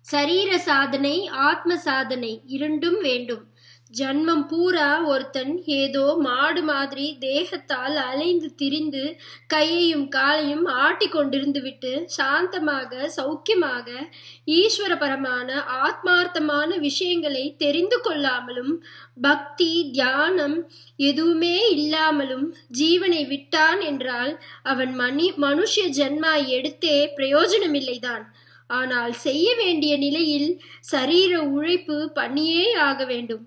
சரீர சாதனை ஆத்ம சாதனை இரண்டும் வேண்டும் ஜன்மம் பூரா ஒருத்தன் ஏதோ மாடு மாதிரி தேகத்தால் அலைந்து திரிந்து கையையும் காலையும் ஆட்டி கொண்டிருந்து விட்டு சாந்தமாக சௌக்கியமாக ஈஸ்வரபரமான ஆத்மார்த்தமான விஷயங்களை தெரிந்து கொள்ளாமலும் பக்தி தியானம் எதுவுமே இல்லாமலும் ஜீவனை விட்டான் என்றால் அவன் மணி மனுஷ ஜென்மா எடுத்தே பிரயோஜனமில்லைதான் ஆனால் செய்ய வேண்டிய நிலையில் சரீர உழைப்பு பண்ணியே ஆக வேண்டும்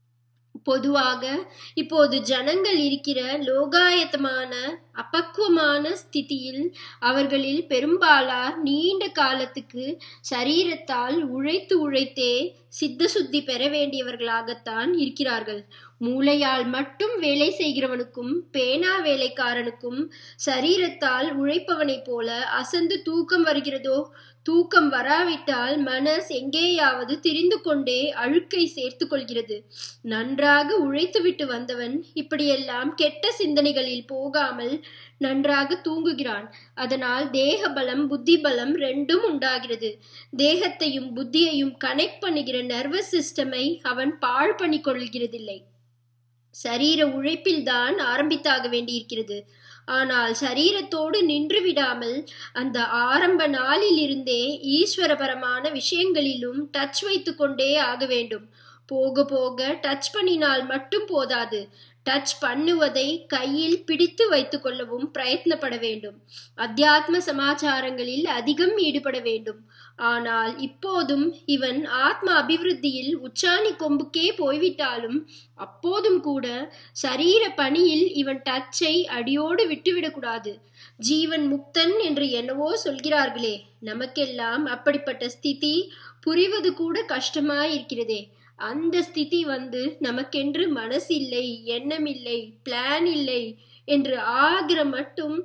பொதுவாக இப்போது ஜனங்கள் இருக்கிற லோகாயத்தமான அபக்குவமான ஸ்திதியில் அவர்களில் பெரும்பாலார் நீண்ட காலத்துக்கு சரீரத்தால் உழைத்து உழைத்தே சித்த சுத்தி பெற வேண்டியவர்களாகத்தான் இருக்கிறார்கள் மூளையால் மட்டும் வேலை செய்கிறவனுக்கும் பேனா வேலைக்காரனுக்கும் சரீரத்தால் உழைப்பவனைப் போல அசந்து தூக்கம் வருகிறதோ தூக்கம் வராவிட்டால் மனஸ் எங்கேயாவது திரிந்து கொண்டே அழுக்கை சேர்த்து கொள்கிறது நன்றாக உழைத்துவிட்டு வந்தவன் இப்படியெல்லாம் கெட்ட சிந்தனைகளில் போகாமல் நன்றாக தூங்குகிறான் அதனால் தேக பலம் புத்தி பலம் ரெண்டும் உண்டாகிறது தேகத்தையும் புத்தியையும் கனெக்ட் பண்ணுகிற நர்வஸ் சிஸ்டமை அவன் பாழ் பண்ணி கொள்கிறதில்லை சரீர உழைப்பில்தான் ஆரம்பித்தாக வேண்டியிருக்கிறது ஆனால் சரீரத்தோடு நின்று விடாமல் அந்த ஆரம்ப நாளில் இருந்தே ஈஸ்வரபரமான விஷயங்களிலும் டச் வைத்து கொண்டே ஆக வேண்டும் போக போக டச் பண்ணினால் மட்டும் போதாது டச் பண்ணுவதை கையில் பிடித்து வைத்துக் கொள்ளவும் பிரயத்னப்பட வேண்டும் அத்தியாத்ம சமாச்சாரங்களில் அதிகம் ஈடுபட வேண்டும் ஆனால் இப்போதும் இவன் ஆத்ம அபிவிருத்தியில் உச்சாணி கொம்புக்கே போய்விட்டாலும் அப்போதும் கூட சரீர பணியில் இவன் டச்சை அடியோடு விட்டுவிடக்கூடாது ஜீவன் முக்தன் என்று என்னவோ சொல்கிறார்களே நமக்கெல்லாம் அப்படிப்பட்ட ஸ்திதி புரிவது கூட கஷ்டமாயிருக்கிறதே அந்த ஸ்திதி வந்து நமக்கென்று மனசில்லை எண்ணமில்லை பிளான் இல்லை என்று ஆகிற மட்டும்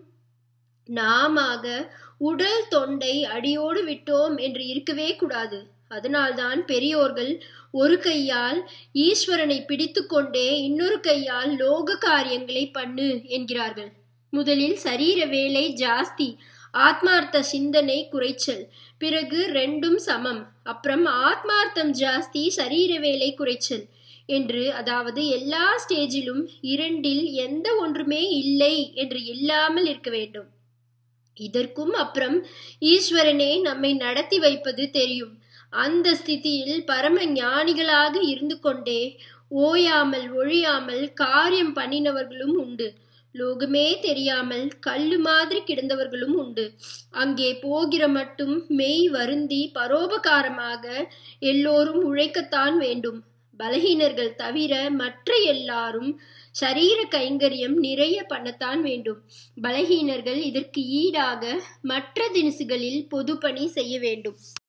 நாமாக உடல் தொண்டை அடியோடு விட்டோம் என்று இருக்கவே கூடாது அதனால்தான் பெரியோர்கள் ஒரு கையால் ஈஸ்வரனை பிடித்து கொண்டே இன்னொரு கையால் லோக காரியங்களை பண்ணு என்கிறார்கள் முதலில் சரீர வேலை ஜாஸ்தி ஆத்மார்த்த சிந்தனை குறைச்சல் பிறகு ரெண்டும் சமம் அப்புறம் ஆத்மார்த்தம் ஜாஸ்தி சரீர வேலை குறைச்சல் என்று அதாவது எல்லா ஸ்டேஜிலும் இரண்டில் எந்த ஒன்றுமே இல்லை என்று இல்லாமல் இருக்க வேண்டும் இதற்கும் அப்புறம் ஈஸ்வரனே நம்மை நடத்தி வைப்பது தெரியும் அந்த ஸ்திதியில் பரம ஞானிகளாக இருந்து கொண்டே ஓயாமல் ஒழியாமல் காரியம் பண்ணினவர்களும் உண்டு லோகமே தெரியாமல் கல்லு மாதிரி கிடந்தவர்களும் உண்டு அங்கே போகிற மட்டும் மெய் வருந்தி பரோபகாரமாக எல்லோரும் உழைக்கத்தான் வேண்டும் பலகீனர்கள் தவிர மற்ற எல்லாரும் சரீர கைங்கரியம் நிறைய பண்ணத்தான் வேண்டும் பலகீனர்கள் இதற்கு ஈடாக மற்ற தினசுகளில் பொதுப்பணி செய்ய வேண்டும்